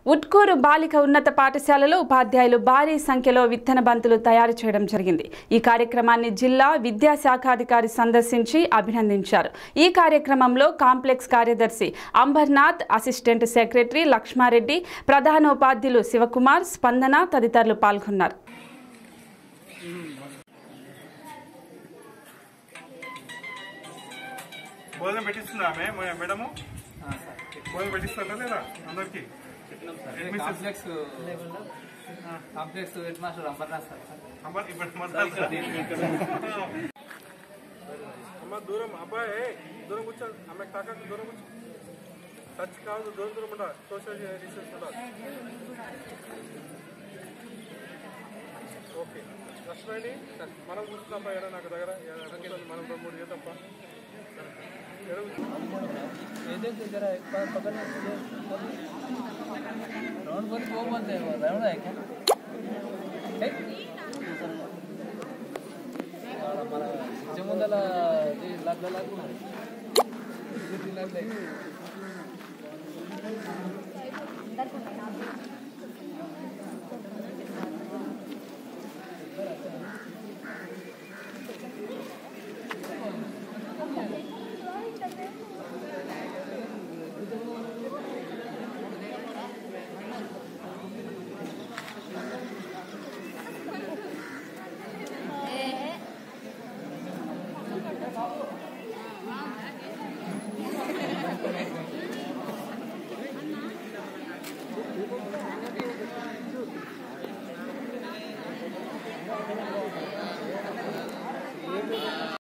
ఉట్కూరు బాలిక ఉన్నత పాఠశాలలో ఉపాధ్యాయులు భారీ సంఖ్యలో విత్తన బంతులు తయారు చేయడం జరిగింది ఈ కార్యక్రమాన్ని జిల్లా విద్యాశాఖాధికారి సందర్శించి అభినందించారు ఈ కార్యక్రమంలో కాంప్లెక్స్ కార్యదర్శి అంబర్నాథ్ అసిస్టెంట్ సెక్రటరీ లక్ష్మారెడ్డి ప్రధానోపాధ్యులు శివకుమార్ స్పందన తదితరులు పాల్గొన్నారు భోజనం పెట్టిస్తుందా ఆమె మ- మేడము భోజనం పెట్టిస్తారా లేదా అందరికి complex complex head master Ambarnath sir అమ్మ ఇప్పుడు మన- అమ్మ దూరం అబ్బాయి ఏయ్, దూరం కూర్చో అమ్మ కాక దూరం కూర్చో టచ్ కాదు దూరం దూరం ఉండాలి సోషల్ డిస్టెన్స్ ఉండాలి ఓకే లక్ష్మణి మనం కూర్చున్నాం ఎడ నాకు దగ్గర ఎడ కూర్చోండి, మనం రెండు మూడు చేద్దాం ఎడ కూర్చో. ఏదైతే జర పక్కన రౌండ్ కొని పోతే రౌండ్ అయితే మన ఇంటి ముందల లగ్న లగ్న